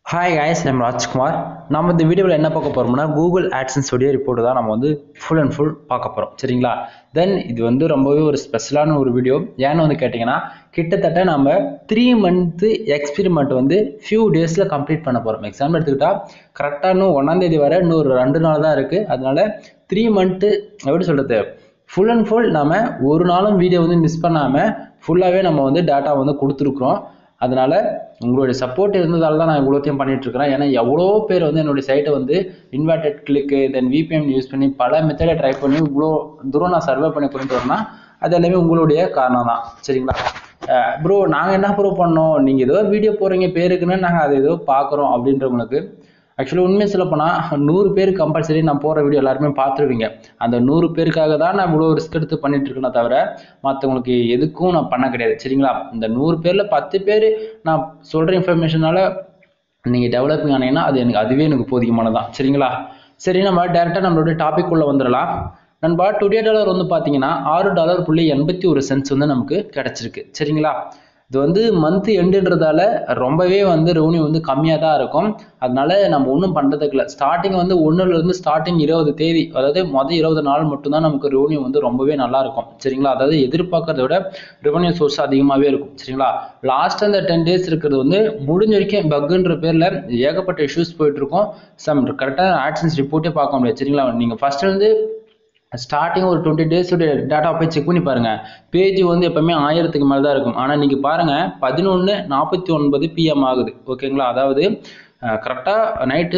hi guys I'm Rajkumar நம்ம இந்த வீடியோவில் என்ன பார்க்க போகிறோம்னா கூகுள் ஆட்சன்ஸ் உடைய ரிப்போர்ட் தான் நம்ம வந்து ஃபுல் அண்ட் ஃபுல் பார்க்க போகிறோம் சரிங்களா தென் இது வந்து ரொம்பவே ஒரு ஸ்பெஷலான ஒரு வீடியோ ஏன்னு வந்து கேட்டிங்கன்னா கிட்டத்தட்ட நம்ம த்ரீ மந்த்து எக்ஸ்பெரிமெண்ட் வந்து ஃபியூ டேஸில் கம்ப்ளீட் பண்ண போகிறோம் எக்ஸாம்பிள் எடுத்துக்கிட்டா கரெக்டாக இன்னும் ஒன்றாந்தேதி வரை இன்னும் ஒரு ரெண்டு நாள் தான் இருக்குது அதனால த்ரீ மந்த்து எப்படி சொல்கிறது ஃபுல் அண்ட் ஃபுல் நம்ம ஒரு நாளும் வீடியோ வந்து மிஸ் பண்ணாமல் ஃபுல்லாகவே நம்ம வந்து டேட்டா வந்து கொடுத்துருக்குறோம் அதனால உங்களுடைய சப்போர்ட் இருந்ததால தான் நான் இவ்வளோத்தையும் பண்ணிட்டு இருக்கிறேன் ஏன்னா எவ்வளோ பேர் வந்து என்னுடைய சைட்டை வந்து இன்வெர்டட் கிளிக்கு தென் விபிஎம் யூஸ் பண்ணி பல மெத்தடை ட்ரை பண்ணி இவ்வளோ தூரம் நான் சர்வே பண்ணி கொண்டு வரேன்னா அது எல்லாமே உங்களுடைய காரணம் தான் சரிங்களா ப்ரோ நாங்கள் என்ன ப்ரோ பண்ணோம் நீங்கள் ஏதோ வீடியோ போடுறீங்க பேருக்குன்னு நாங்கள் அதை ஏதோ பார்க்குறோம் அப்படின்றவங்களுக்கு ஆக்சுவலி உண்மையை சொல்ல போனால் நூறு பேர் கம்பல்சரி நான் போகிற வீடியோ எல்லாருமே பார்த்துருவீங்க அந்த நூறு பேருக்காக தான் நான் இவ்வளோ ரிஸ்க் எடுத்து பண்ணிட்டு இருக்கேனே தவிர மற்றவங்களுக்கு எதுக்கும் நான் பண்ண கிடையாது சரிங்களா இந்த நூறு பேரில் பத்து பேர் நான் சொல்கிற இன்ஃபர்மேஷனால நீங்கள் டெவலப்பிங் ஆனீங்கன்னா அது எனக்கு அதுவே எனக்கு போதியமானதான் சரிங்களா சரி நம்ம டேரெக்டாக நம்மளுடைய டாபிக் உள்ள வந்துடலாம் நண்பா டுடே டாலர் வந்து பார்த்தீங்கன்னா ஆறு டாலர் புள்ளி எண்பத்தி ஒரு சென்ட்ஸ் வந்து நமக்கு கிடச்சிருக்கு சரிங்களா இது வந்து மந்த் எண்டுன்றதால ரொம்பவே வந்து ரெவன்யூ வந்து கம்மியாக தான் இருக்கும் அதனால நம்ம ஒன்றும் பண்ணுறதுக்கு இல்லை ஸ்டார்டிங் வந்து ஒன்றுலேருந்து ஸ்டார்டிங் இருபது தேதி அதாவது மொதல் இருபது நாள் மட்டும்தான் நமக்கு ரெவன்யூ வந்து ரொம்பவே நல்லா இருக்கும் சரிங்களா அதாவது எதிர்பார்க்கறத விட ரெவன்யூ சோர்ஸ் அதிகமாகவே இருக்கும் சரிங்களா லாஸ்ட் அந்த டென் டேஸ் இருக்கிறது வந்து முடிஞ்ச வரைக்கும் பக்குன்ற பேரில் ஏகப்பட்ட இஷ்யூஸ் போயிட்டு இருக்கும் சம் கரெக்டாக ஆட்சன்ஸ் ரிப்போர்ட்டே பார்க்க முடியாது சரிங்களா நீங்கள் ஃபர்ஸ்ட் வந்து ஸ்டார்டிங் ஒரு டுவெண்ட்டி டேஸோட டேட்டா போய் செக் பண்ணி பாருங்க பேஜ் வந்து எப்பவுமே ஆயிரத்துக்கு மேலே தான் இருக்கும் ஆனால் நீங்கள் பாருங்க பதினொன்று நாற்பத்தி ஒன்பது பிஎம் ஆகுது ஓகேங்களா அதாவது கரெக்டாக நைட்டு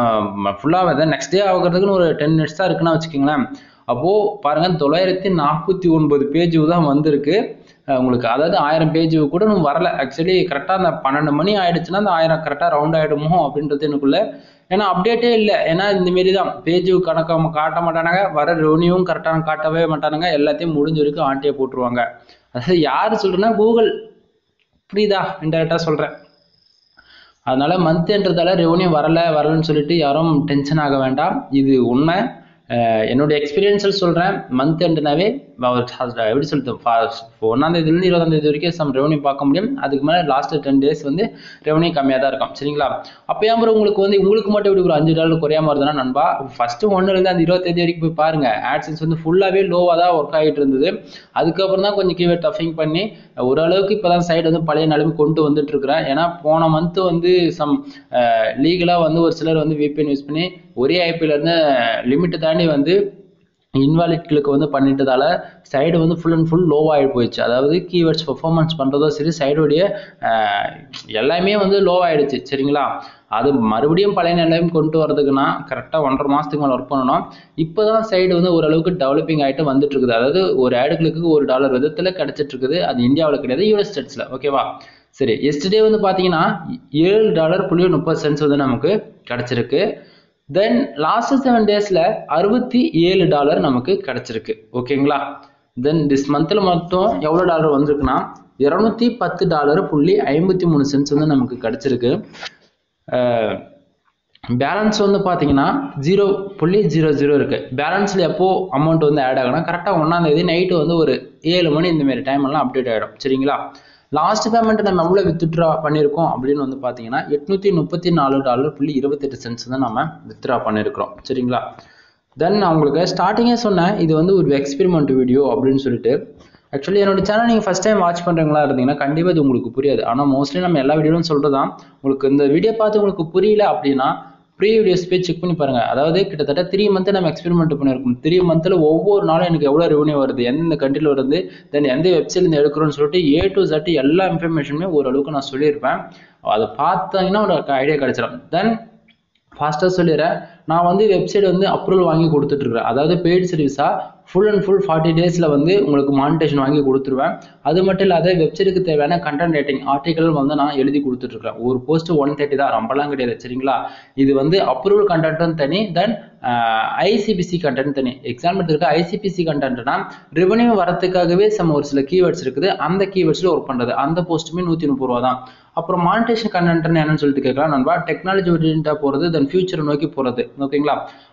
ஃபுல்லாக நெக்ஸ்ட் டே ஆகிறதுக்குன்னு ஒரு டென் மினிட்ஸ் தான் இருக்குன்னு வச்சுக்கோங்களேன் அப்போது பாருங்கள் தொள்ளாயிரத்தி நாற்பத்தி ஒன்பது பேஜ் தான் வந்திருக்கு உங்களுக்கு அதாவது ஆயிரம் பேஜ் கூட இன்னும் வரல ஆக்சுவலி கரெக்டாக அந்த பன்னெண்டு மணி ஆயிடுச்சுன்னா அந்த ஆயிரம் கரெக்டாக ரவுண்ட் ஆகிடுமோ அப்படின்றது எனக்குள்ள ஏன்னா அப்டேட்டே இல்லை ஏன்னா இந்தமாரி தான் பேஜ் கணக்க காட்ட மாட்டானுங்க வர ரெவன்யூவும் கரெக்டாக காட்டவே மாட்டானுங்க எல்லாத்தையும் முடிஞ்ச வரைக்கும் ஆட்டியே போட்டுருவாங்க அதாவது யார் சொல்கிறேன்னா கூகுள் புரியுதா இன்டெரக்டாக சொல்கிறேன் அதனால மந்த்ன்றதால ரெவன்யூ வரல வரலன்னு சொல்லிட்டு யாரும் டென்ஷன் ஆக வேண்டாம் இது உண்மை என்னுடைய எக்ஸ்பீரியன்ஸில் சொல்கிறேன் மந்த் எண்டுனாவே எப்படி சொல்றது ஒன்றாந்தேதிலேருந்து இருபதாம் தேதி வரைக்கும் சம் ரெவன்யூ பார்க்க முடியும் அதுக்கு மேலே லாஸ்ட் டென் டேஸ் வந்து ரெவன்யூ கம்மியாக தான் இருக்கும் சரிங்களா அப்போ ஏன் உங்களுக்கு வந்து உங்களுக்கு மட்டும் இப்படி ஒரு அஞ்சு டாலர் குறையாம வருதுன்னா நண்பா ஃபஸ்ட்டு ஒன்றுலேருந்து அந்த இருபத்தேதி வரைக்கும் போய் பாருங்க ஆட்சன்ஸ் வந்து ஃபுல்லாகவே லோவாக தான் ஒர்க் ஆகிட்டு இருந்தது அதுக்கப்புறம் தான் கொஞ்சம் கீவே டஃபிங் பண்ணி ஓரளவுக்கு இப்போ தான் சைடு வந்து பழைய நிலைமை கொண்டு வந்துட்டு இருக்கிறேன் ஏன்னா போன மந்த் வந்து சம் லீகலாக வந்து ஒரு சிலர் வந்து விபிஎன் யூஸ் பண்ணி ஒரே ஐபியிலேருந்து லிமிட்டு தாண்டி வந்து இன்வாலிட் கிளிக் வந்து பண்ணிட்டதால சைடு வந்து ஃபுல் அண்ட் ஃபுல் லோவாகி போயிடுச்சு அதாவது கீவேர்ட்ஸ் பெர்ஃபார்மன்ஸ் பண்ணுறதோ சரி சைடுடைய எல்லாமே வந்து லோவாகிடுச்சு சரிங்களா அது மறுபடியும் பழைய நிலையம் கொண்டு வரதுக்குன்னா கரெக்டாக ஒன்றரை மாதத்துக்கு மேலே ஒர்க் பண்ணணும் இப்போ தான் சைடு வந்து ஓரளவுக்கு டெவலப்பிங் ஆகிட்டு வந்துட்டு இருக்குது அதாவது ஒரு ஆடுகளுக்கு ஒரு டாலர் விதத்தில் கிடச்சிட்டு இருக்குது அது இந்தியாவில் கிடையாது யூஎஸ் ஸ்டேட்ஸில் ஓகேவா சரி எஸ்டே வந்து பார்த்தீங்கன்னா ஏழு டாலர் புள்ளி முப்பது சென்ட்ஸ் வந்து நமக்கு கிடச்சிருக்கு தென் லாஸ்ட் செவன் டேஸில் அறுபத்தி ஏழு டாலர் நமக்கு கிடச்சிருக்கு ஓகேங்களா தென் திஸ் மந்தில் மட்டும் எவ்வளோ டாலர் வந்திருக்குன்னா இரநூத்தி பத்து டாலர் புள்ளி ஐம்பத்தி மூணு சென்ட்ஸ் வந்து நமக்கு கிடச்சிருக்கு பேலன்ஸ் வந்து பார்த்தீங்கன்னா ஜீரோ புள்ளி ஜீரோ ஜீரோ இருக்குது பேலன்ஸில் எப்போ அமௌண்ட் வந்து ஆட் ஆகுனா கரெக்டாக ஒன்றாந்தேதி நைட்டு வந்து ஒரு ஏழு மணி இந்தமாரி டைம் எல்லாம் அப்டேட் ஆகிடும் சரிங்களா லாஸ்ட் பேமெண்ட் நம்ம எவ்வளோ வித்ட்ரா பண்ணியிருக்கோம் அப்படின்னு வந்து பார்த்தீங்கன்னா எட்நூற்றி முப்பத்தி நாலு டாலர் புள்ளி இருபத்தெட்டு சென்ட்ஸ் தான் நம்ம வித்ட்ரா பண்ணியிருக்கிறோம் சரிங்களா தென் நான் உங்களுக்கு ஸ்டார்டிங்கே சொன்னேன் இது வந்து ஒரு எக்ஸ்பெரிமெண்ட் வீடியோ அப்படின்னு சொல்லிட்டு ஆக்சுவலி என்னோட சேனல் நீங்கள் ஃபஸ்ட் டைம் வாட்ச் பண்ணுறீங்களா இருந்தீங்கன்னா கண்டிப்பாக இது உங்களுக்கு புரியாது ஆனால் மோஸ்ட்லி நம்ம எல்லா வீடியோவும் சொல்கிறது தான் உங்களுக்கு இந்த வீடியோ பார்த்து உங்களுக்கு புரியல அப்படின்னா ப்ரீ வீடியோஸ் போய் செக் பண்ணி பாருங்க அதாவது கிட்டத்தட்ட த்ரீ மந்த்து நம்ம எக்ஸ்பெரிமெண்ட் பண்ணியிருக்கோம் த்ரீ மந்த்தில் ஒவ்வொரு நாளும் எனக்கு எவ்வளோ ரெவன்யூ வருது எந்தெந்த கண்ட்ரியில் வருது தென் எந்த வெப்சைட்லேருந்து எடுக்கிறோன்னு சொல்லிட்டு ஏ டு ஜட் எல்லா இன்ஃபர்மேஷனுமே ஓரளவுக்கு நான் சொல்லியிருப்பேன் அதை பார்த்தீங்கன்னா ஒரு ஐடியா கிடைச்சிடும் தென் ஃபாஸ்ட்டாக சொல்லிடுறேன் நான் வந்து வெப்சைட் வந்து அப்ரூவல் வாங்கி கொடுத்துட்ருக்குறேன் அதாவது பெய்டு சர்வீஸாக ஃபுல் அண்ட் ஃபுல் ஃபார்ட்டி டேஸில் வந்து உங்களுக்கு மானிட்டேஷன் வாங்கி கொடுத்துருவேன் அது மட்டும் இல்லாத வெப்சைட்டுக்கு தேவையான கண்டென்ட் ரேட்டிங் ஆர்டிக்கல் வந்து நான் எழுதி கொடுத்துட்ருக்கேன் ஒரு போஸ்ட் ஒன் தேர்ட்டி தான் ரொம்பலாம் கிடையாது சரிங்களா இது வந்து அப்ரூவல் கண்டென்ட்டும் தனி தென் ஐசிபிசி கண்டென்ட் தனி எக்ஸாம்பிள் இருக்க ஐசிபிசி கண்டென்ட்னா ரெவன்யூ வரத்துக்காகவே சம் ஒரு சில கீவேர்ட்ஸ் இருக்குது அந்த கீவேர்ட்ஸில் ஒர்க் பண்ணுறது அந்த போஸ்ட்டுமே நூற்றி முப்பது ரூபா தான் அப்புறம் மானிட்டேஷன் கண்டென்ட்னு என்னன்னு சொல்லிட்டு கேட்கலாம் நண்பா டெக்னாலஜி ஓரியன்டாக போகிறது தென் ஃபியூச்சரை நோக்கி போகிறது ஓகேங்களா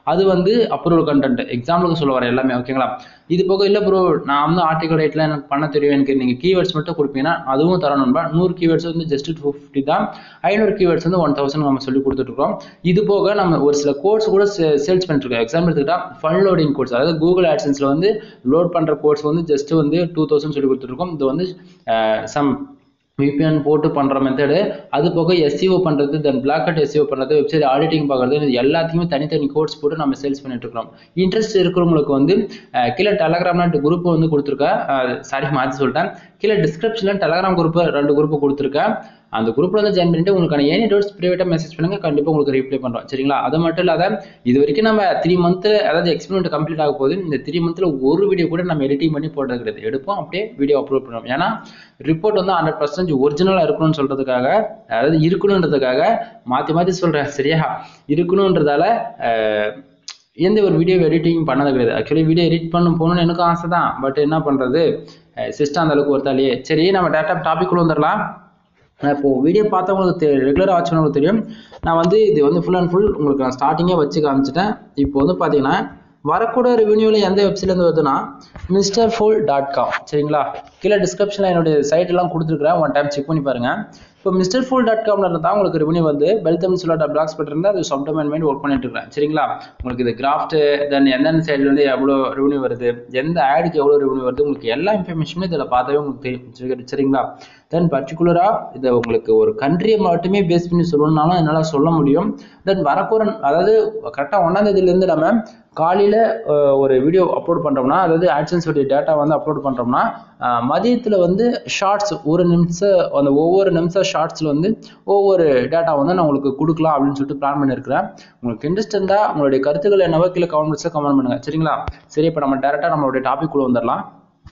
அது வந்து அப்ரூவல் கண்டென்ட் எக்ஸாம்பிளுக்கு சொல்ல வர எல்லாமே ஓகேங்களா இது போக இல்லை ப்ரோ நான் வந்து ஆர்டிகல் ரேட்டில் எனக்கு பண்ண தெரியும் எனக்கு நீங்கள் கீவேர்ட்ஸ் மட்டும் கொடுப்பீங்கன்னா அதுவும் தரணும்பா நூறு கீவேர்ட்ஸ் வந்து ஜஸ்ட் டூ ஃபிஃப்டி தான் ஐநூறு கீவேர்ட்ஸ் வந்து ஒன் தௌசண்ட் நம்ம சொல்லி கொடுத்துட்ருக்கோம் இது போக நம்ம ஒரு சில கோர்ஸ் கூட சேல்ஸ் பண்ணிட்டுருக்கோம் எக்ஸாம்பிள் எடுத்துக்கிட்டா ஃபன் லோடிங் கோர்ஸ் அதாவது கூகுள் ஆட்சன்ஸில் வந்து லோட் பண்ணுற கோர்ஸ் வந்து ஜஸ்ட் வந்து டூ தௌசண்ட் சொல்லி கொடுத்துருக்கோம் இது வந்து சம் விபிஎன் போட்டு பண்ணுற மெத்தடு அது போக எஸ்சிஓ பண்ணுறது தென் பிளாக்கட் எஸ்சிஓ பண்ணுறது வெப்சைட் ஆடிட்டிங் பார்க்குறது இது எல்லாத்தையுமே தனித்தனி கோர்ஸ் போட்டு நம்ம சேல்ஸ் பண்ணிட்டு இருக்கிறோம் இன்ட்ரெஸ்ட் இருக்கிறவங்களுக்கு வந்து அஹ், கீழே டெலகிராம்ல குரூப் வந்து கொடுத்துருக்கேன் சாரி மாற்றி சொல்லிட்டேன் கீழே டிஸ்கிரிப்ஷனில் டெலகிராம் குரூப் ரெண்டு குரூப் கொடுத்துருக்கேன் அந்த குரூப்ல வந்து ஜாயின் பண்ணிட்டு உங்களுக்கான எனி டவுட்ஸ் ப்ரைவேட்டாக மெசேஜ் பண்ணுங்க கண்டிப்பாக உங்களுக்கு ரிப்ளை பண்ணுறோம் சரிங்களா அது மட்டும் இல்லாத இது வரைக்கும் நம்ம த்ரீ மந்த் அதாவது எக்ஸ்பெரிமெண்ட் கம்ப்ளீட் ஆக போகுது இந்த த்ரீ மந்த்ல ஒரு வீடியோ கூட நம்ம எடிட்டிங் பண்ணி போடுறது கிடையாது எடுப்போம் அப்படியே வீடியோ அப்லோட் பண்ணுவோம் ஏன்னா ரிப்போர்ட் வந்து ஹண்ட்ரட் பர்சன்டேஜ் ஒரிஜினலாக இருக்கணும்னு சொல்றதுக்காக அதாவது இருக்கணுன்றதுக்காக மாற்றி மாற்றி சொல்றேன் சரியா இருக்கணுன்றதால அஹ், எந்த ஒரு வீடியோ எடிட்டிங் பண்ணது கிடையாது ஆக்சுவலி வீடியோ எடிட் பண்ண போகணும்னு எனக்கும் ஆசை தான் பட் என்ன பண்ணுறது சிஸ்டம் அந்த அளவுக்கு ஒருத்தாலேயே சரி நம்ம டேட்டா டாபிக் வந்துடலாம் நான் இப்போ வீடியோ பார்த்தவங்களுக்கு ரெகுலராக வாட்ச் தெரியும் நான் வந்து இது வந்து ஃபுல் அண்ட் ஃபுல் உங்களுக்கு நான் ஸ்டார்டிங்கே வச்சு காமிச்சிட்டேன் இப்போ வந்து பார்த்தீங்கன்னா வரக்கூட ரெவென்யூவில் எந்த வெப்சைட்லேருந்து வருதுன்னா மிஸ்டர் ஃபுல் டாட் காம் சரிங்களா கீழே டிஸ்கிரிப்ஷனில் என்னுடைய site எல்லாம் கொடுத்துருக்குறேன் ஒன் டைம் செக் பண்ணி பாருங்கள் இப்போ மிஸ்டர் ஃபுல் டாட் காம்ல இருந்தால் உங்களுக்கு ரெவன்யூ வந்து பெல்தம் சொல்லா பிளாக்ஸ் இருந்தால் அது சப்டோமைன் மாதிரி ஒர்க் பண்ணிட்டு இருக்கேன் சரிங்களா உங்களுக்கு இது கிராஃப்ட் தென் எந்தெந்த சைடுல இருந்து எவ்வளோ ரெவன்யூ வருது எந்த ஆடுக்கு எவ்வளோ ரெவன்யூ வருது உங்களுக்கு எல்லா இன்ஃபர்மேஷனுமே இதில் பார்த்தாவே உங்களுக்கு தெரியும் சரி- சரிங்களா தென் பர்டிகுலராக இதை உங்களுக்கு ஒரு கண்ட்ரியை மட்டுமே பேஸ் பண்ணி சொல்லணும்னாலும் என்னால் சொல்ல முடியும் தென் வரக்கூற அதாவது கரெக்டாக ஒன்றாம் தேதியிலேருந்து நம்ம காலையில் ஒரு வீடியோ அப்லோட் பண்ணுறோம்னா அதாவது AdSense உடைய டேட்டா வந்து அப்லோட் பண்ணுறோம்னா மதியத்தில் வந்து ஷார்ட்ஸ் ஒரு நிமிஷம் அந்த ஒவ்வொரு நிமிஷம் ஷார்ட்ஸில் வந்து ஒவ்வொரு டேட்டா வந்து நான் உங்களுக்கு கொடுக்கலாம் அப்படின்னு சொல்லிட்டு பிளான் பண்ணியிருக்கிறேன் உங்களுக்கு இன்ட்ரெஸ்ட் இருந்தால் உங்களுடைய கருத்துக்கள் என்னவோ கீழே கமெண்ட்ஸில் கமெண்ட் பண்ணுங்க சரிங்களா சரி இப்போ நம்ம டேரெக்டாக நம்மளுடைய டாபிக் குள்ள வந்துடலாம்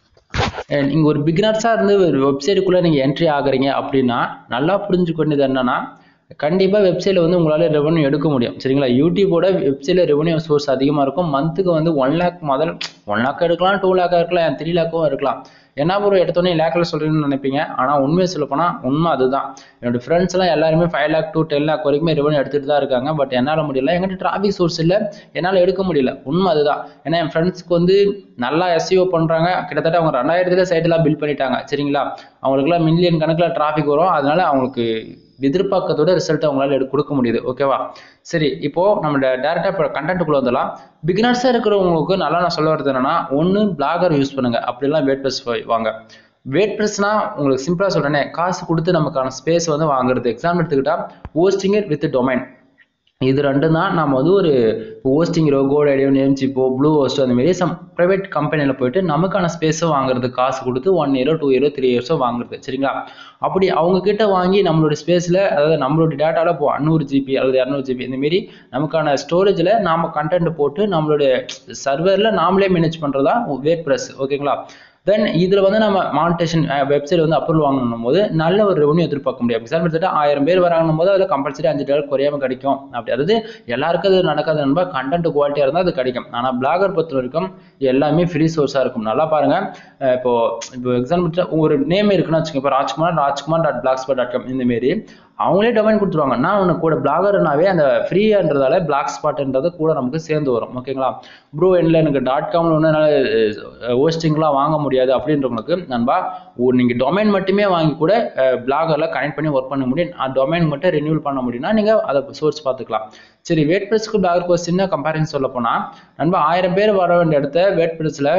நீங்கள் ஒரு பிகினர்ஸாக இருந்து ஒரு வெப்சைட்டுக்குள்ளே நீங்கள் என்ட்ரி ஆகுறீங்க அப்படின்னா நல்லா புரிஞ்சுக்கொண்டது என்னன்னா கண்டிப்பாக வெப்சைட்டில் வந்து உங்களால் ரெவன்யூ எடுக்க முடியும் சரிங்களா யூடியூபோட வெப்சைட்டில் ரெவன்யூ சோர்ஸ் அதிகமாக இருக்கும் மந்த்துக்கு வந்து ஒன் லேக் முதல் ஒன் லேக் எடுக்கலாம் டூ லேக்காக இருக்கலாம் த்ரீ லேக்கும் இருக்கலாம் என்ன ப்ரோ எடுத்தோடனே லேக்கில் சொல்கிறீங்கன்னு நினைப்பீங்க ஆனால் உண்மையை சொல்லப்போனால் உண்மை அதுதான் என்னோட ஃப்ரெண்ட்ஸ் எல்லாம் எல்லாருமே five lakh to ten lakh வரைக்குமே ரெவன்யூ எடுத்துகிட்டு தான் இருக்காங்க பட் என்னால் முடியல எங்கிட்ட டிராஃபிக் சோர்ஸ் இல்லை என்னால் எடுக்க முடியல உண்மை அதுதான் ஏன்னா என் ஃப்ரெண்ட்ஸ்க்கு வந்து நல்லா எஸ்இஓ பண்ணுறாங்க கிட்டத்தட்ட அவங்க ரெண்டாயிரத்துல சைட்டெல்லாம் பில்ட் பண்ணிட்டாங்க சரிங்களா அவங்களுக்குலாம் மில்லியன் கணக்கில் டிராஃபிக் வரும் அதனால அவங்களுக்கு எதிர்பார்க்கறதோட ரிசல்ட் அவங்களால எடு- கொடுக்க முடியுது ஓகேவா சரி இப்போ நம்ம டேரெக்டாக இப்போ கண்டென்ட்டுக்குள்ள வந்துடலாம் பிகினர்ஸாக இருக்கிறவங்களுக்கு நல்லா நான் சொல்ல வரது என்னன்னா ஒன்று பிளாகர் யூஸ் பண்ணுங்க அப்படிலாம் வேட் ப்ரெஸ் வாங்க வேட் ப்ரெஸ்னா உங்களுக்கு சிம்பிளாக சொல்றேனே காசு கொடுத்து நமக்கான ஸ்பேஸ் வந்து வாங்குறது எக்ஸாம்பிள் எடுத்துக்கிட்டா ஹோஸ்டிங் வித் டொமைன் இது ரெண்டும் தான் நம்ம வந்து ஒரு ஹோஸ்டிங்கோ கோடைடியோ நேம்சிப்போ ப்ளூ ஹோஸ்டோ அந்த மாதிரி சம் ப்ரைவேட் கம்பெனியில் போயிட்டு நமக்கான ஸ்பேஸை வாங்குறது காசு கொடுத்து ஒன் இயரோ டூ இயரோ த்ரீ இயர்ஸோ வாங்குறது சரிங்களா அப்படி அவங்க கிட்ட வாங்கி நம்மளோட ஸ்பேஸில் அதாவது நம்மளோட டேட்டாவில் இப்போ நூறு ஜிபி அல்லது இரநூறு ஜிபி இந்த மாரி நமக்கான ஸ்டோரேஜில் நாம கண்டென்ட் போட்டு நம்மளுடைய சர்வரில் நாமளே மேனேஜ் பண்ணுறதா வேட் ப்ரெஸ் ஓகேங்களா தென் இதில் வந்து நம்ம மானிட்டேஷன் வெப்சைட் வந்து அப்ரூவல் வாங்கணும் போது நல்ல ஒரு ரெவன்யூ எதிர்பார்க்க முடியும் எக்ஸாம்பிள் எடுத்துட்டு ஆயிரம் பேர் வராங்கன்னும் போது அதில் கம்பல்சரி அஞ்சு டாலர் குறையாம கிடைக்கும் அப்படி அதாவது எல்லாருக்கும் அது நடக்காது நண்பா கண்டென்ட் குவாலிட்டியாக இருந்தால் அது கிடைக்கும் ஆனால் பிளாகர் பொறுத்த வரைக்கும் எல்லாமே ஃப்ரீ சோர்ஸாக இருக்கும் நல்லா பாருங்க அஹ் இப்போ இப்போ எக்ஸாம்பிள் ஒரு நேம் இருக்குன்னு வச்சுக்கோங்க இப்போ Rajkumar Rajkumar dot blogspot dot com இந்த மாரி அவங்களே டொமைன் கொடுத்துருவாங்க நான் உனக்கு கூட பிளாகர்னாவே அந்த ஃப்ரீன்றதால பிளாக் ஸ்பாட்ன்றது கூட நமக்கு சேர்ந்து வரும் ஓகேங்களா ப்ரோ என்ன எனக்கு டாட் காம்ல ஒன்று என்னால் ஹோஸ்டிங்லாம் வாங்க முடியாது அப்படின்றவங்களுக்கு நண்பா ஒரு நீங்கள் டொமைன் மட்டுமே வாங்கி கூட பிளாகரில் கனெக்ட் பண்ணி ஒர்க் பண்ண முடியும் அந்த டொமைன் மட்டும் ரெனியூல் பண்ண முடியும்னா நீங்கள் அதை சோர்ஸ் பார்த்துக்கலாம் சரி வேட் ப்ரெஸ்க்கு பிளாகருக்கு ஒரு சின்ன கம்பேரிசன் சொல்ல போனால் நண்பா ஆயிரம் பேர் வர வேண்டிய இடத்த வேட் ப்ரெஸ்ஸில்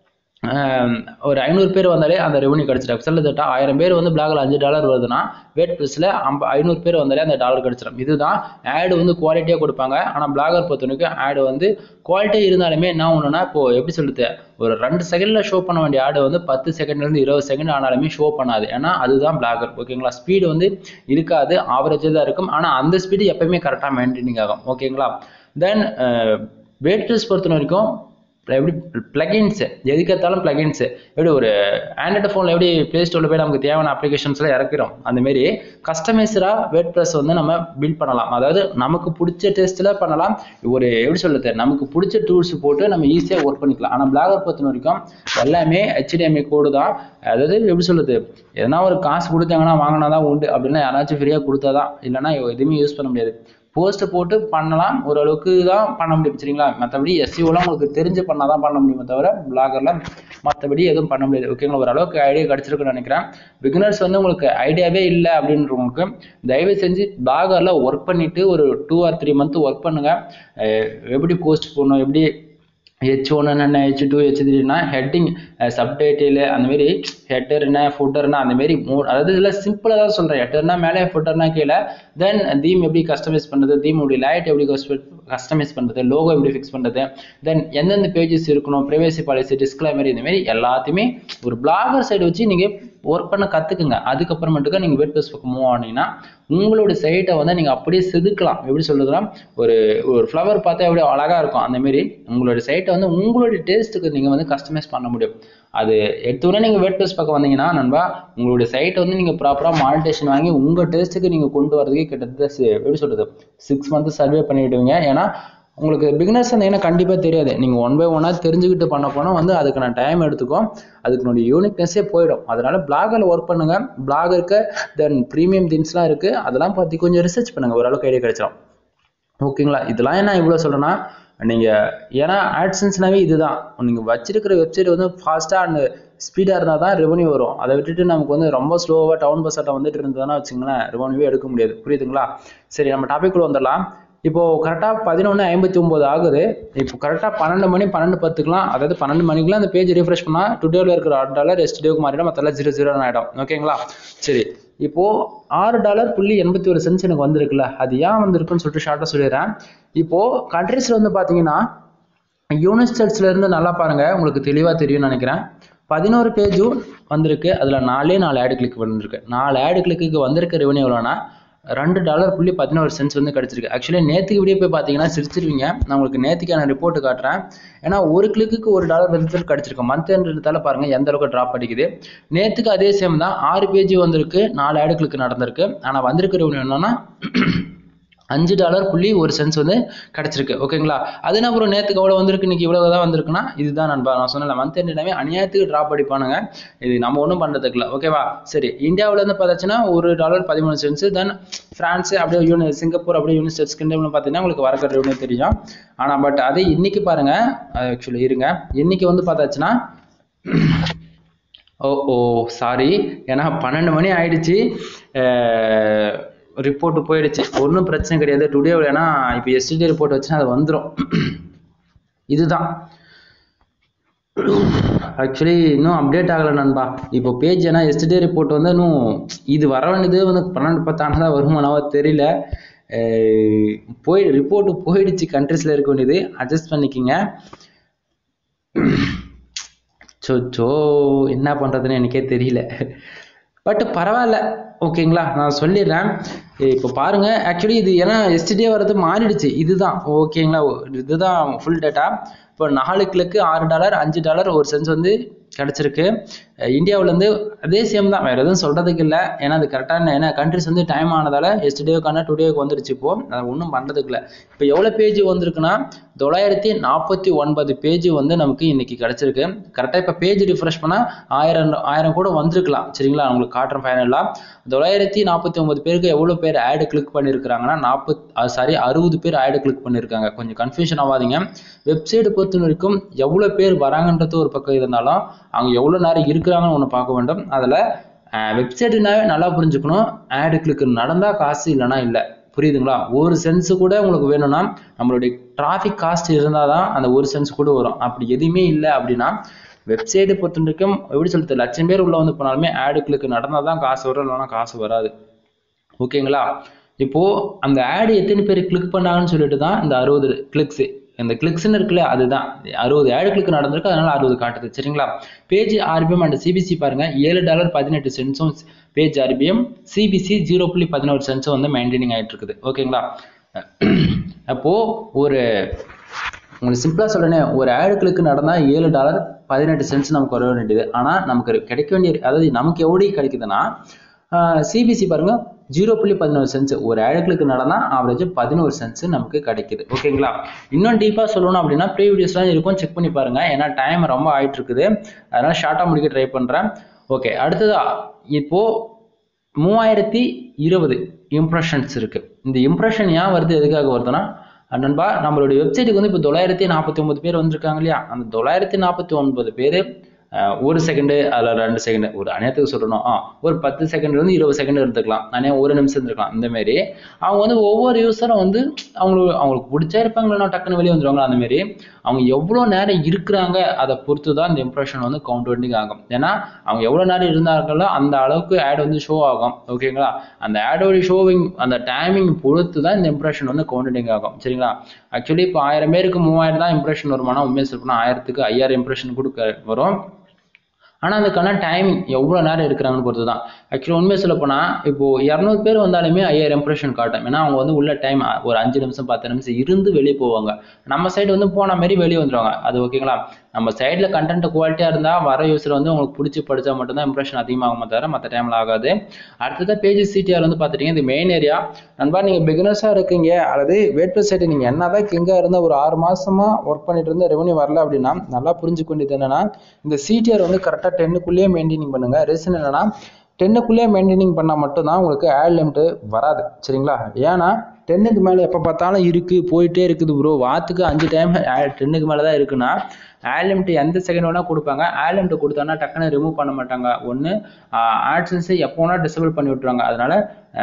ஆஹ் ஒரு ஐநூறு பேர் வந்தாலே அந்த ரெவன்யூ கிடைச்சிடும் செல்ல தட்டா ஆயிரம் பேர் வந்து பிளாக்ல அஞ்சு டாலர் வருதுன்னா வேட் ப்ரெஸ்ல ஐம்ப ஐநூறு பேர் வந்தாலே அந்த டாலர் கிடைச்சிடும் இதுதான் ஆடு வந்து குவாலிட்டியாக கொடுப்பாங்க ஆனால் பிளாகர் பொறுத்தவரைக்கும் ஆடு வந்து குவாலிட்டியாக இருந்தாலுமே என்ன ஒன்றுனா இப்போ எப்படி சொல்றது ஒரு ரெண்டு செகண்ட்ல ஷோ பண்ண வேண்டிய ஆடு வந்து பத்து செகண்ட்ல இருந்து இருபது செகண்ட் ஆனாலுமே ஷோ பண்ணாது ஏன்னா அதுதான் பிளாகர் ஓகேங்களா ஸ்பீடு வந்து இருக்காது ஆவரேஜாக தான் இருக்கும் ஆனால் அந்த ஸ்பீடு எப்பயுமே கரெக்டாக மெயின்டைனிங் ஆகும் ஓகேங்களா தென் வேட் ப்ரெஸ் பொறுத்த வரைக்கும் எப்படி பிளகின்ஸ் எதுக்கு எடுத்தாலும் பிளகின்ஸ் எப்படி ஒரு ஆண்ட்ராய்டு ஃபோனில் எப்படி ப்ளே ஸ்டோரில் போய் நமக்கு தேவையான அப்ளிகேஷன்ஸ்லாம் இறக்கிறோம் அந்த மாரி கஸ்டமைஸராக வேட் ப்ரெஸ் வந்து நம்ம பில்ட் பண்ணலாம் அதாவது நமக்கு பிடிச்ச டெஸ்ட்டில் பண்ணலாம் ஒரு எப்படி சொல்றது நமக்கு பிடிச்ச டூல்ஸ் போட்டு நம்ம ஈஸியாக ஒர்க் பண்ணிக்கலாம் ஆனால் பிளாகர் பொறுத்த வரைக்கும் எல்லாமே ஹெச்டிஎம்ஐ கோடு தான் அதாவது எப்படி சொல்றது எதனா ஒரு காசு கொடுத்தாங்கன்னா வாங்கினா தான் உண்டு அப்படின்னா யாராச்சும் ஃப்ரீயாக கொடுத்தா தான் இல்லைன்னா எதுவுமே யூஸ் பண்ண முடியாது போஸ்ட் போட்டு பண்ணலாம் ஓரளவுக்கு தான் பண்ண முடியும் சரிங்களா மற்றபடி எஸ்சிஓலாம் உங்களுக்கு தெரிஞ்சு பண்ணால் தான் பண்ண முடியுமே தவிர பிளாகரில் மற்றபடி எதுவும் பண்ண முடியாது ஓகேங்களா ஓரளவுக்கு ஐடியா கிடச்சிருக்குன்னு நினைக்கிறேன் பிகினர்ஸ் வந்து உங்களுக்கு ஐடியாவே இல்லை அப்படின்றவங்களுக்கு தயவு செஞ்சு பிளாகரில் ஒர்க் பண்ணிட்டு ஒரு two or three month work பண்ணுங்க அஹ் எப்படி போஸ்ட் போடணும் எப்படி ஹெச் ஒன் என்ன ஹெச் டூ ஹெச் த்ரீனா ஹெட்டிங் சப்டைட்டில் அந்த மாதிரி ஹெட்டர் என்ன ஃபுட்டர்னா அந்த மாதிரி மூ அதாவது இதில் சிம்பிளாக தான் சொல்கிறேன் ஹெட்டர்னா மேலே ஃபுட்டர்னா கீழே தென் தீம் எப்படி கஸ்டமைஸ் பண்ணுறது தீமுடைய லைட் எப்படி கஸ்டமைஸ் பண்ணுறது லோகோ எப்படி ஃபிக்ஸ் பண்ணுறது தென் எந்தெந்த பேஜஸ் இருக்கணும் ப்ரைவேசி பாலிசி டிஸ்கிளைமர் இந்த மாதிரி எல்லாத்தையுமே ஒரு பிளாகர் சைடு வச்சு நீங்கள் ஒர்க் பண்ண கற்றுக்குங்க அதுக்கப்புறமேட்டுக்கு நீங்கள் வேட் ப்ளஸ் பக்கம் மூவ் ஆனீங்கன்னா உங்களோட சைட்டை வந்து நீங்கள் அப்படியே செதுக்கலாம் எப்படி சொல்லுதுன்னா ஒரு ஒரு ஃப்ளவர் பார்த்தா எப்படி அழகாக இருக்கும் அந்த மாதிரி உங்களோட சைட்டை வந்து உங்களுடைய டேஸ்ட்டுக்கு நீங்கள் வந்து கஸ்டமைஸ் பண்ண முடியும் அது எடுத்தோடனே நீங்கள் வேட் ப்ளஸ் பக்கம் வந்தீங்கன்னா நண்பா உங்களுடைய சைட்டை வந்து நீங்கள் ப்ராப்பராக மானிட்டேஷன் வாங்கி உங்கள் டேஸ்ட்டுக்கு நீங்கள் கொண்டு வரதுக்கே கிட்டத்தட்ட சி- எப்படி சொல்கிறது சிக்ஸ் மந்த் சர்வே பண்ணிவிடுவீங்க ஏன்னா உங்களுக்கு பிகினர்ஸ் இருந்தீங்கன்னா கண்டிப்பாக தெரியாது நீங்கள் ஒன் பை ஒன்னாக தெரிஞ்சுக்கிட்டு பண்ண போனால் வந்து அதுக்கு நான் டைம் எடுத்துக்கும் அதுக்குனுடைய யூனிக்னஸே போயிடும் அதனால பிளாகரில் ஒர்க் பண்ணுங்க பிளாக் இருக்கு தென் ப்ரீமியம் திங்ஸ்லாம் இருக்குது அதெல்லாம் பற்றி கொஞ்சம் ரிசர்ச் பண்ணுங்க ஓரளவுக்கு ஐடியா கிடைச்சிடும் ஓகேங்களா இதெல்லாம் என்ன இவ்வளோ சொல்கிறேன்னா நீங்கள் ஏன்னா ஆட்சன்ஸ்னாவே இதுதான் நீங்கள் வச்சிருக்கிற வெப்சைட் வந்து ஃபாஸ்ட்டாக அண்ட் ஸ்பீடாக இருந்தால் தான் ரெவன்யூ வரும் அதை விட்டுட்டு நமக்கு வந்து ரொம்ப ஸ்லோவாக டவுன் பஸ்ஸாட்ட வந்துட்டு இருந்ததுன்னா வச்சுங்களேன் ரெவன்யூவே எடுக்க முடியாது புரியுதுங்களா சரி நம்ம டாபிக் வந்துடலாம் இப்போ கரெக்டாக பதினொன்று ஐம்பத்தி ஒம்பது ஆகுது இப்போ கரெக்டாக பன்னெண்டு மணி பன்னெண்டு பத்துக்குலாம் அதாவது பன்னெண்டு மணிக்குலாம் அந்த பேஜ் ரிஃப்ரெஷ் பண்ணால் டுடேவில் இருக்கிற ஆறு டாலர் எஸ்ட் டேவுக்கு மாறிடும் மற்றெல்லாம் ஜீரோ ஜீரோ ஆகிடும் ஓகேங்களா சரி இப்போ ஆறு டாலர் புள்ளி எண்பத்தி ஒரு சென்ஸ் எனக்கு வந்திருக்குல்ல அது ஏன் வந்திருக்குன்னு சொல்லிட்டு ஷார்ட்டாக சொல்லிடுறேன் இப்போ கண்ட்ரீஸில் வந்து பார்த்தீங்கன்னா யூனிஸ்டர்ஸ்ல இருந்து நல்லா பாருங்க உங்களுக்கு தெளிவாக தெரியும்னு நினைக்கிறேன் பதினோரு பேஜும் வந்திருக்கு அதில் நாலே நாலு ஆடு கிளிக் வந்திருக்கு நாலு ஆடு கிளிக்கு வந்திருக்க ரெவன்யூ எவ்வளோனா ரெண்டு டாலர் புள்ளி பதினோரு சென்ஸ் வந்து கிடச்சிருக்கு ஆக்சுவலி நேற்றுக்கு வீடியோ போய் பார்த்தீங்கன்னா சிரிச்சிருவீங்க நான் உங்களுக்கு நேற்றுக்கான ரிப்போர்ட் காட்டுறேன் ஏன்னா ஒரு கிளிக்கு ஒரு டாலர் ரிசல்ட் கிடச்சிருக்கு மந்த்ன்றதால பாருங்க எந்த அளவுக்கு ட்ராப் அடிக்குது நேற்றுக்கு அதே சேம் தான் ஆறு பேஜ் வந்திருக்கு நாலு ஆடு கிளிக் நடந்திருக்கு ஆனால் வந்திருக்க ரெவன்யூ என்னன்னா அஞ்சு டாலர் புள்ளி ஒரு சென்ஸ் வந்து கிடச்சிருக்கு ஓகேங்களா அது என்ன அப்புறம் நேற்றுக்கு எவ்வளோ வந்திருக்கு இன்னைக்கு இவ்வளோ தான் வந்திருக்குன்னா இதுதான் நண்பா நான் சொன்னல மந்த் எண்டினாவே அநியாயத்துக்கு ட்ராப் அடிப்பானுங்க இது நம்ம ஒன்றும் பண்ணுறதுக்கு இல்லை ஓகேவா சரி இந்தியாவுல இருந்து பார்த்தாச்சுன்னா ஒரு டாலர் பதிமூணு சென்ஸ் தென் ஃப்ரான்ஸ் அப்படியே யூனி சிங்கப்பூர் அப்படியே யூனிஸ்டேட்ஸ் கிண்டம்னு பார்த்தீங்கன்னா உங்களுக்கு வரக்கிற ரெவன்யூ தெரியும் ஆனால் பட் அது இன்னைக்கு பாருங்க ஆக்சுவலி இருங்க இன்னைக்கு வந்து பார்த்தாச்சுன்னா ஓ ஓ சாரி ஏன்னா பன்னெண்டு மணி ஆயிடுச்சு ரிப்போர்ட் போயிடுச்சு ஒன்றும் பிரச்சனை கிடையாது டுடே ஏன்னா இப்போ எஸ்டிடி ரிப்போர்ட் வச்சுன்னா அது வந்துடும் இதுதான் ஆக்சுவலி இன்னும் அப்டேட் ஆகலை நண்பா இப்போ பேஜ் ஏன்னா எஸ்டிடே ரிப்போர்ட் வந்து இன்னும் இது வர வேண்டியது வந்து பன்னெண்டு பத்தாண்டு தான் வருமானவா தெரியல அஹ் போய் ரிப்போர்ட் போயிடுச்சு கண்ட்ரீஸில் இருக்க வேண்டியது அட்ஜஸ்ட் பண்ணிக்கிங்க சோ சோ என்ன பண்ணுறதுன்னு எனக்கே தெரியல பட் பரவாயில்ல ஓகேங்களா நான் சொல்லிடுறேன் இப்போ பாருங்க ஆக்சுவலி இது ஏன்னா எஸ்டிடே வர்றது மாறிடுச்சு இதுதான் ஓகேங்களா இதுதான் ஃபுல் டேட்டா இப்போ நாலு கிழக்கு ஆறு டாலர் அஞ்சு டாலர் ஒரு சென்ஸ் வந்து கிடச்சிருக்கு இந்தியாவிலேருந்து அதே சேம் தான் வேறு எதுவும் சொல்கிறதுக்கு இல்லை ஏன்னா அது கரெக்டான ஏன்னா கண்ட்ரிஸ் வந்து டைம் ஆனதால் எஸ்டேவுக்கான டுடேவுக்கு வந்துருச்சு இப்போ அது ஒன்றும் பண்ணுறதுக்கு இல்லை இப்போ எவ்வளோ பேஜ் வந்திருக்குன்னா தொள்ளாயிரத்தி நாற்பத்தி ஒன்பது பேஜ் வந்து நமக்கு இன்னைக்கு கிடச்சிருக்கு கரெக்டாக இப்போ பேஜ் ரிஃப்ரெஷ் பண்ணால் ஆயிரம் ஆயிரம் கூட வந்திருக்கலாம் சரிங்களா உங்களுக்கு காட்டுறேன் ஃபைனலாக தொள்ளாயிரத்தி நாற்பத்தி ஒன்பது பேருக்கு எவ்வளோ பேர் ஆடு கிளிக் பண்ணியிருக்கிறாங்கன்னா நாற்பத் சாரி அறுபது பேர் ஆடு கிளிக் பண்ணியிருக்காங்க கொஞ்சம் கன்ஃபியூஷன் ஆகாதீங்க வெப்சைட் பொறுத்த வரைக்கும் எவ்வளோ பேர் வராங்கன்றது ஒரு பக்கம் இருந்தாலும் அவங்க எவ்வளோ நேரம் இருக்கிறாங்கன்னு ஒன்று பார்க்க வேண்டும் அதில் வெப்சைட்டுனாவே நல்லா புரிஞ்சுக்கணும் ஆடு கிளிக் நடந்தால் காசு இல்லைன்னா இல்லை புரியுதுங்களா ஒரு சென்ஸ் கூட உங்களுக்கு வேணும்னா நம்மளுடைய டிராஃபிக் காஸ்ட் இருந்தால் தான் அந்த ஒரு சென்ஸ் கூட வரும் அப்படி எதுவுமே இல்லை அப்படின்னா வெப்சைட்டை பொறுத்த வரைக்கும் எப்படி சொல்றது லட்சம் பேர் உள்ள வந்து போனாலுமே ஆடு கிளிக் நடந்தால் தான் காசு வரும் இல்லைன்னா காசு வராது ஓகேங்களா இப்போ அந்த ஆடு எத்தனை பேர் கிளிக் பண்ணாங்கன்னு சொல்லிட்டு தான் இந்த அறுபது கிளிக்ஸ் இந்த கிளிக்ஸ்னு இருக்குல்ல அதுதான் அறுபது ஆடு கிளிக் நடந்திருக்கு அதனால அறுபது காட்டுது சரிங்களா பேஜ் ஆர்பிஎம் அண்ட் சிபிசி பாருங்க ஏழு டாலர் பதினெட்டு சென்ட்ஸும் பேஜ் ஆர்பிஎம் சிபிசி ஜீரோ புள்ளி பதினோரு சென்ட்ஸும் வந்து மெயின்டைனிங் ஆயிட்டு இருக்குது ஓகேங்களா அப்போ ஒரு உங்களுக்கு சிம்பிளாக சொல்லணும் ஒரு ஆடு கிளிக் நடந்தால் ஏழு டாலர் பதினெட்டு சென்ட்ஸ் நமக்கு வர வேண்டியது ஆனால் நமக்கு கிடைக்க வேண்டிய அதாவது நமக்கு எப்படி கிடைக்குதுன்னா சிபிசி பாருங்க ஜீரோ புள்ளி பதினோரு சென்ஸ் ஒரு ஆடுகளுக்கு நடந்தால் ஆவரேஜ் பதினோரு சென்ஸ் நமக்கு கிடைக்குது ஓகேங்களா இன்னும் டீப்பாக சொல்லணும் அப்படின்னா ப்ரீ வீடியோஸ்லாம் இருக்கும் செக் பண்ணி பாருங்க ஏன்னா டைம் ரொம்ப ஆயிட்டு இருக்குது அதனால ஷார்ட்டாக முடிக்க ட்ரை பண்ணுறேன் ஓகே அடுத்ததா இப்போ மூவாயிரத்தி இருபது இம்ப்ரெஷன்ஸ் இருக்குது இந்த இம்ப்ரெஷன் ஏன் வருது எதுக்காக வருதுன்னா அஹ் நண்பா நம்மளுடைய வெப்சைட்டுக்கு வந்து இப்போ தொள்ளாயிரத்தி நாற்பத்தி ஒன்பது பேர் வந்திருக்காங்க இல்லையா அந்த தொள்ளாயிரத்தி நாற்பத்தி ஒன்பது பேர் அஹ் ஒரு செகண்டு அதில் ரெண்டு செகண்டு ஒரு அநியாயத்துக்கு சொல்லணும் ஆ ஒரு பத்து செகண்ட்லேருந்து இருபது செகண்ட் இருந்துக்கலாம் நானே ஒரு நிமிஷம் இருந்திருக்கலாம் இந்த மாதிரி அவங்க வந்து ஒவ்வொரு யூஸரும் வந்து அவங்களுக்கு அவங்களுக்கு பிடிச்சா இருப்பாங்களா டக்குன்னு வெளியே வந்துருவாங்க அந்த மாதிரி அவங்க எவ்வளோ நேரம் இருக்கிறாங்க அதை பொறுத்து தான் இந்த இம்ப்ரெஷன் வந்து கவுண்ட் ஆகும் ஏன்னா அவங்க எவ்வளோ நேரம் இருந்தார்களோ அந்த அளவுக்கு ஆட் வந்து ஷோ ஆகும் ஓகேங்களா அந்த ஆடோட ஷோவிங் அந்த டைமிங் பொறுத்து தான் இந்த இம்ப்ரெஷன் வந்து கவுண்டிங் ஆகும் சரிங்களா ஆக்சுவலி இப்போ ஆயிரம் பேருக்கு மூவாயிரம் தான் இம்ப்ரெஷன் வருமானா உண்மையை சொல்லணும்னா ஆயிரத்துக்கு ஐயாயிரம் இம்ப்ரெஷன் கொடுக்க வரும் ஆனால் அதுக்கான டைமிங் எவ்வளோ நேரம் இருக்கிறாங்கன்னு பொறுத்து தான் ஆக்சுவலி உண்மையை சொல்ல போனால் இப்போ இரநூறு பேர் வந்தாலுமே ஐயாயிரம் இம்ப்ரெஷன் காட்டும் ஏன்னா அவங்க வந்து உள்ள டைம் ஒரு அஞ்சு நிமிஷம் பத்து நிமிஷம் இருந்து வெளியே போவாங்க நம்ம சைடு வந்து போன மாதிரி வெளியே வந்துடுவாங்க அது ஓகேங்களா நம்ம சைடில் கண்டென்ட் குவாலிட்டியாக இருந்தால் வர யூஸர் வந்து உங்களுக்கு பிடிச்சி படித்தா மட்டும்தான் இம்ப்ரெஷன் அதிகமாகுமே தவிர மற்ற டைமில் ஆகாது அடுத்ததாக பேஜ் சிடிஆர் வந்து பார்த்துட்டீங்க இது மெயின் ஏரியா நண்பா நீங்கள் பிகினர்ஸாக இருக்கீங்க அல்லது வேட்பு சைடு நீங்கள் என்ன தான் கிங்காக இருந்தால் ஒரு ஆறு மாதமாக ஒர்க் பண்ணிட்டு இருந்த ரெவன்யூ வரல அப்படின்னா நல்லா புரிஞ்சுக்க வேண்டியது என்னன்னா இந்த சிடிஆர் வந்து கரெக்டாக டென்னுக்குள்ளேயே மெயின்டைனிங் பண்ணுங்க ரீசன் என்னன்னா டென்னுக்குள்ளேயே மெயின்டைனிங் பண்ணால் மட்டும்தான் உங்களுக்கு ஆட் லிமிட் வராது சரிங்களா ஏன்னா டென்னுக்கு மேலே எப்போ பார்த்தாலும் இருக்குது போயிட்டே இருக்குது ப்ரோ வாத்துக்கு அஞ்சு டைம் டென்னுக்கு மேலே தான் இருக்குன்னா ஆட் லிமிட் எந்த செகண்ட் வேணால் கொடுப்பாங்க ஆட் லிமிட் கொடுத்தாங்கன்னா டக்குன்னு ரிமூவ் பண்ண மாட்டாங்க ஒன்று ஆட்சன்ஸை எப்போ வேணால் டிசபிள் பண்ணி விட்ருவாங்க அதனால்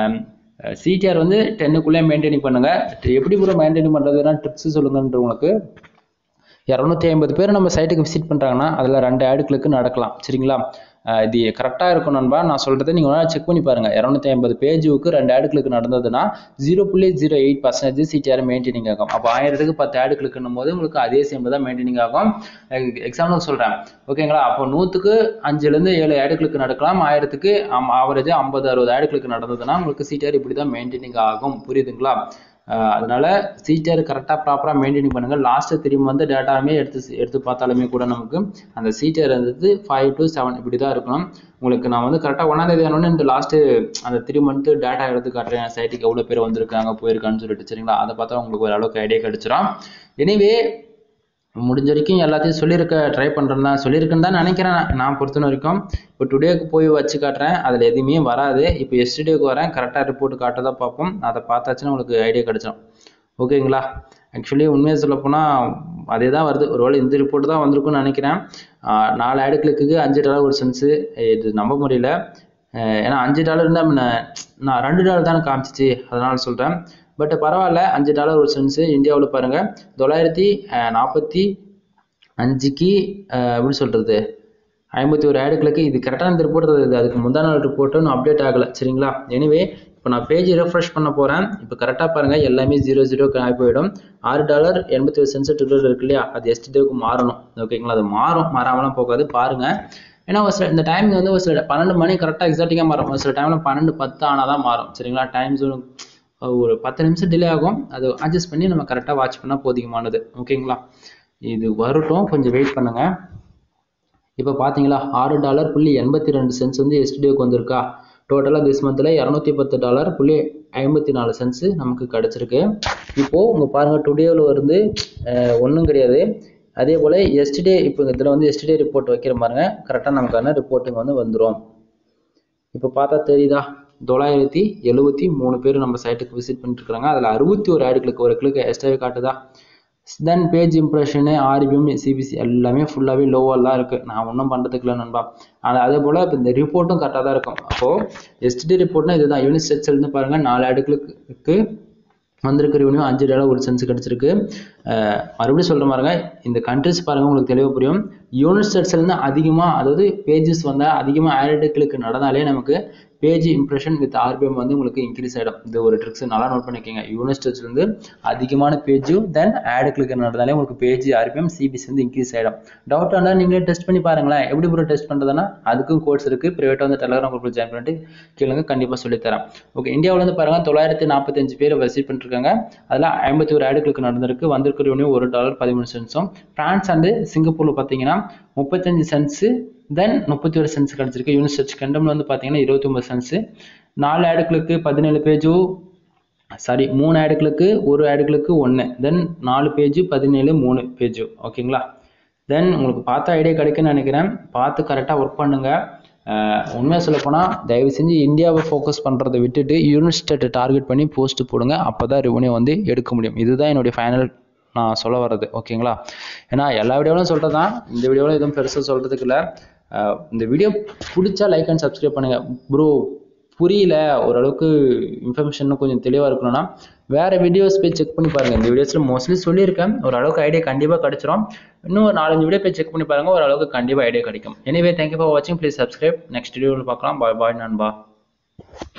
சிடிஆர் வந்து டென்னுக்குள்ளே மெயின்டைனிங் பண்ணுங்க எப்படி ப்ரோ மெயின்டைன் பண்ணுறதுனா டிப்ஸ் சொல்லுங்கன்ற உங்களுக்கு இரநூத்தி ஐம்பது பேர் நம்ம சைட்டுக்கு விசிட் பண்ணுறாங்கன்னா அதில் ரெண்டு ஆடுகளுக்கு நடக்கலாம் சரிங்களா அஹ் இது கரெக்டாக இருக்கும் நண்பா நான் சொல்கிறத நீங்கள் வேணால் செக் பண்ணி பாருங்கள் இரநூத்தி ஐம்பது பேஜுக்கு ரெண்டு ஆடுகளுக்கு நடந்ததுன்னா ஜீரோ புள்ளி zero eight percentage CTR maintaining ஆகும் அப்போ ஆயிரத்துக்கு பத்து ஆடுகளுக்குன்னும் போது உங்களுக்கு அதே சேம் தான் மெயின்டைனிங் ஆகும் எக்ஸாம்பிள் சொல்கிறேன் ஓகேங்களா அப்போ நூற்றுக்கு அஞ்சுலேருந்து ஏழு ஆடுகளுக்கு நடக்கலாம் ஆயிரத்துக்கு ஆவரேஜாக ஐம்பது அறுபது ஆடுகளுக்கு நடந்ததுன்னா உங்களுக்கு சிடிஆர் இப்படி தான் மெயின்டைனிங் ஆகும் புரியுதுங்களா அஹ் அதனால சிடிஆர் கரெக்டாக ப்ராப்பராக மெயின்டைன் பண்ணுங்க லாஸ்ட்டு திரும்பி வந்து டேட்டாவுமே எடுத்து எடுத்து பார்த்தாலுமே கூட நமக்கு அந்த சிடிஆர் வந்து ஃபைவ் டு செவன் இப்படி தான் இருக்கணும் உங்களுக்கு நான் வந்து கரெக்டாக ஒன்றாந்தேதி ஆனோடனே இந்த லாஸ்ட்டு அந்த த்ரீ மந்த்து டேட்டா எடுத்து காட்டுறேன் சைட்டுக்கு எவ்வளோ பேர் வந்திருக்காங்க போயிருக்கான்னு சொல்லிட்டு சரிங்களா அதை பார்த்தா உங்களுக்கு ஓரளவுக்கு ஐடியா கிடைச்சிரும் எனிவே முடிஞ்ச வரைக்கும் எல்லாத்தையும் சொல்லியிருக்க ட்ரை பண்ணுறேன் தான் சொல்லியிருக்கேன்னு தான் நினைக்கிறேன் நான் நான் பொறுத்த வரைக்கும் இப்போ டுடேக்கு போய் வச்சு காட்டுறேன் அதில் எதுவுமே வராது இப்போ எஸ்டேக்கு வரேன் கரெக்டாக ரிப்போர்ட் காட்டதா பார்ப்போம் அதை பார்த்தாச்சுன்னா உங்களுக்கு ஐடியா கிடைச்சிடும் ஓகேங்களா ஆக்சுவலி உண்மையை சொல்லப்போனால் அதே தான் வருது ஒருவேளை இந்த ரிப்போர்ட் தான் வந்திருக்கும்னு நினைக்கிறேன் ஆஹ் நாலு ஆடு கிளிக்கு அஞ்சு டாலர் ஒரு சென்ஸு இது நம்ப முடியல ஆஹ் ஏன்னா அஞ்சு டாலர் இருந்தால் நான் ரெண்டு டாலர் தானே காமிச்சிச்சு அதனால சொல்கிறேன் பட் பரவாயில்ல அஞ்சு டாலர் ஒரு சென்ஸு இந்தியாவில் பாருங்கள் தொள்ளாயிரத்தி நாற்பத்தி அஞ்சுக்கு ஆஹ் எப்படி சொல்கிறது ஐம்பத்தி ஒரு ஆடுகளுக்கு இது கரெக்டான இந்த ரிப்போர்ட் இது அதுக்கு முந்தான நாள் ரிப்போர்ட்டு இன்னும் அப்டேட் ஆகலை சரிங்களா எனிவே இப்போ நான் பேஜ் ரெஃப்ரெஷ் பண்ண போகிறேன் இப்போ கரெக்டாக பாருங்கள் எல்லாமே ஜீரோ ஜீரோ ஆகி போயிடும் ஆறு டாலர் எண்பத்தி ஒரு சென்ஸ் ட்விட்டர் இருக்கு இல்லையா அது எஸ்டிடேவுக்கு மாறணும் ஓகேங்களா அது மாறும் மாறாமலாம் போகாது பாருங்கள் ஏன்னா ஒரு சில இந்த டைமிங் வந்து ஒரு சில பன்னெண்டு மணி கரெக்டாக எக்ஸாக்டிங்காக மாறும் ஒரு சில டைமில் பன்னெண்டு பத்து ஆனால் தான் மாறும் சரிங்களா டைம் ஜோன் ஒரு பத்து நிமிஷம் டிலே ஆகும் அது அட்ஜஸ்ட் பண்ணி நம்ம கரெக்டாக வாட்ச் பண்ணால் போதிகமானது ஓகேங்களா இது வரட்டும் கொஞ்சம் வெயிட் பண்ணுங்கள் இப்போ பார்த்தீங்களா ஆறு டாலர் புள்ளி எண்பத்தி ரெண்டு சென்ஸ் வந்து எஸ்டிடியோக்கு வந்திருக்கா டோட்டலாக திஸ் மந்தில் இரநூத்தி பத்து டாலர் புள்ளி ஐம்பத்தி நாலு சென்ஸு நமக்கு கிடச்சிருக்கு இப்போது உங்கள் பாருங்கள் டுடேவில் வந்து ஒன்றும் கிடையாது அதே போல் எஸ்டிடே இப்போ இதில் வந்து எஸ்டிடே ரிப்போர்ட் வைக்கிற பாருங்க கரெக்டாக நமக்கான ரிப்போர்ட்டிங் வந்து வந்துடும் இப்போ பார்த்தா தெரியுதா தொள்ளாயிரத்தி எழுபத்தி மூணு பேர் நம்ம சைட்டுக்கு விசிட் பண்ணிட்டு இருக்காங்க அதில் அறுபத்தி ஒரு ஆடுகளுக்கு ஒரு கிளிக் எக்ஸ்ட்ராவே காட்டுதா then page impression RPM CPC எல்லாமே ஃபுல்லாகவே லோவாக தான் இருக்குது நான் ஒன்றும் பண்ணுறதுக்கு இல்லை நண்பா ஆனால் அதே போல் இப்போ இந்த ரிப்போர்ட்டும் கரெக்டாக தான் இருக்கும் அப்போது எஸ்டி ரிப்போர்ட்னா இதுதான் யூனிட் ஸ்ட்ரக்சர்னு பாருங்கள் நாலு ஆடுகளுக்கு வந்திருக்க ரெவன்யூ அஞ்சு டாலர் ஒரு சென்ஸ் கிடச்சிருக்கு மறுபடியும் சொல்கிற மாதிரிங்க இந்த கண்ட்ரிஸ் பாருங்கள் உங்களுக்கு தெளிவாக புரியும் யூனிட் ஸ்டேட்ஸ்லேருந்து அதிகமாக அதாவது பேஜஸ் வந்தால் அதிகமாக ஆடுகளுக்கு நடந்தாலே நமக்கு பேஜ் இம்ப்ரெஷன் வித் ஆர்பிஎம் வந்து உங்களுக்கு இன்க்ரீஸ் ஆகிடும் இது ஒரு ட்ரிக்ஸ் நல்லா நோட் பண்ணிக்கோங்க யூனிட் ஸ்டேட்ஸ்லேருந்து அதிகமான பேஜும் தென் ஆடு கிளிக் நடந்தாலே உங்களுக்கு பேஜ் ஆர்பிஎம் சிபிசி வந்து இன்க்ரீஸ் ஆகிடும் டவுட் இருந்தால் நீங்களே டெஸ்ட் பண்ணி பாருங்களேன் எப்படி ப்ரோ டெஸ்ட் பண்ணுறதுனா அதுக்கும் கோர்ஸ் இருக்குது ப்ரைவேட்டாக வந்து டெலகிராம் குரூப்பில் ஜாயின் பண்ணிட்டு கேளுங்க கண்டிப்பாக சொல்லித்தரேன் ஓகே இந்தியாவில் வந்து பாருங்கள் தொள்ளாயிரத்தி நாற்பத்தஞ்சு பேர் விசிட் பண்ணிருக்காங்க அதில் ஐம்பத்தி ஒரு ஆடுகளுக்கு நடந்திருக்கு வந்திருக்கிற ரெவன்யூ ஒரு டாலர் பதிமூணு சென்ஸும் ஃப்ரான்ஸ் அண்டு சிங்கப்பூரில் பார்த்தீங்கன்னா முப்பத்தஞ்சு சென்ஸு தென் முப்பத்தி ஒரு சென்ஸ் கிடச்சிருக்கு யூனிட் சர்ச் கண்டம்ல வந்து பார்த்தீங்கன்னா இருபத்தி ஒன்பது சென்ஸு நாலு ஆடுகளுக்கு பதினேழு பேஜும் சாரி மூணு ஆடுகளுக்கு ஒரு ஆடுகளுக்கு ஒன்று தென் நாலு பேஜு பதினேழு மூணு பேஜு ஓகேங்களா தென் உங்களுக்கு பார்த்த ஐடியா கிடைக்குன்னு நினைக்கிறேன் பார்த்து கரெக்டாக ஒர்க் பண்ணுங்கள் உண்மையாக சொல்லப்போனால் தயவு செஞ்சு இந்தியாவை ஃபோக்கஸ் பண்ணுறதை விட்டுட்டு யூனிஸ்டேட்டை டார்கெட் பண்ணி போஸ்ட் போடுங்க அப்போ தான் ரெவன்யூ வந்து எடுக்க முடியும் இதுதான் என்னுடைய ஃபைனல் நான் சொல்ல வர்றது ஓகேங்களா ஏன்னா எல்லா வீடியோவிலும் சொல்கிறது தான் இந்த வீடியோவில் எதுவும் பெருசாக சொல்கிறதுக்கு இல்லை இந்த வீடியோ பிடிச்சா லைக் அண்ட் சப்ஸ்கிரைப் பண்ணுங்கள் ப்ரோ புரியல ஓரளவுக்கு இன்ஃபர்மேஷன் கொஞ்சம் தெளிவாக இருக்கணும்னா வேறு வீடியோஸ் போய் செக் பண்ணி பாருங்கள் இந்த வீடியோஸில் மோஸ்ட்லி சொல்லியிருக்கேன் ஓரளவுக்கு ஐடியா கண்டிப்பாக கிடச்சிரும் இன்னும் ஒரு நாலஞ்சு வீடியோ போய் செக் பண்ணி பாருங்கள் ஓரளவுக்கு கண்டிப்பாக ஐடியா கிடைக்கும் எனிவே தேங்க்யூ ஃபார் வாட்சிங் ப்ளீஸ் சப்ஸ்கிரைப் நெக்ஸ்ட் வீடியோவில் பார்க்கலாம் பாய் பாய் நண்பா